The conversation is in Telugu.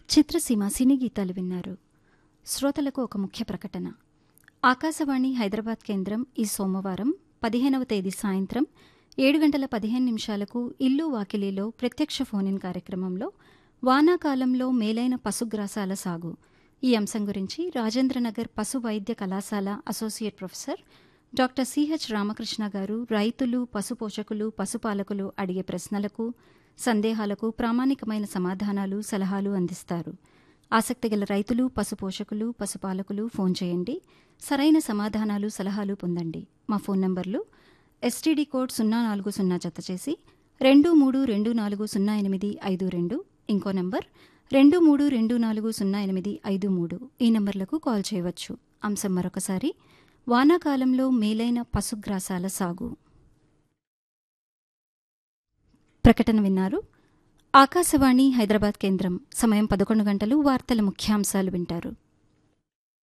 చిత్రసీమ సినీ గీతాలు విన్నారు శ్రోతలకు ఒక ముఖ్య ప్రకటన ఆకాశవాణి హైదరాబాద్ కేంద్రం ఈ సోమవారం పదిహేనవ తేదీ సాయంత్రం ఏడు గంటల పదిహేను నిమిషాలకు ఇల్లు వాకిలీలో ప్రత్యక్ష ఫోన్ కార్యక్రమంలో వానాకాలంలో మేలైన పశుగ్రాసాల సాగు ఈ అంశం గురించి రాజేంద్రనగర్ పశు వైద్య కళాశాల associate professor doctor C H Ramakrishna గారు రైతులు పశుపోషకులు పశుపాలకులు అడిగే ప్రశ్నలకు సందేహాలకు ప్రామాణికమైన సమాధానాలు సలహాలు అందిస్తారు ఆసక్తిగల రైతులు పశుపోషకులు పశుపాలకులు ఫోన్ చేయండి సరైన సమాధానాలు సలహాలు పొందండి మా ఫోన్ నంబర్లు ఎస్టీడీ కోడ్ సున్నా నాలుగు సున్నా జత చేసి రెండు మూడు రెండు నాలుగు సున్నా ఎనిమిది ఐదు రెండు ఇంకో నంబర్ రెండు మూడు రెండు నాలుగు సున్నా ఎనిమిది ఐదు మూడు ఈ నంబర్లకు కాల్ చేయవచ్చు అంశం మరొకసారి వానాకాలంలో మేలైన పశుగ్రాసాల సాగు ప్రకటన విన్నారు ఆకాశవాణి హైదరాబాద్ కేంద్రం సమయం పదకొండు గంటలు వార్తల ముఖ్యాంశాలు వింటారు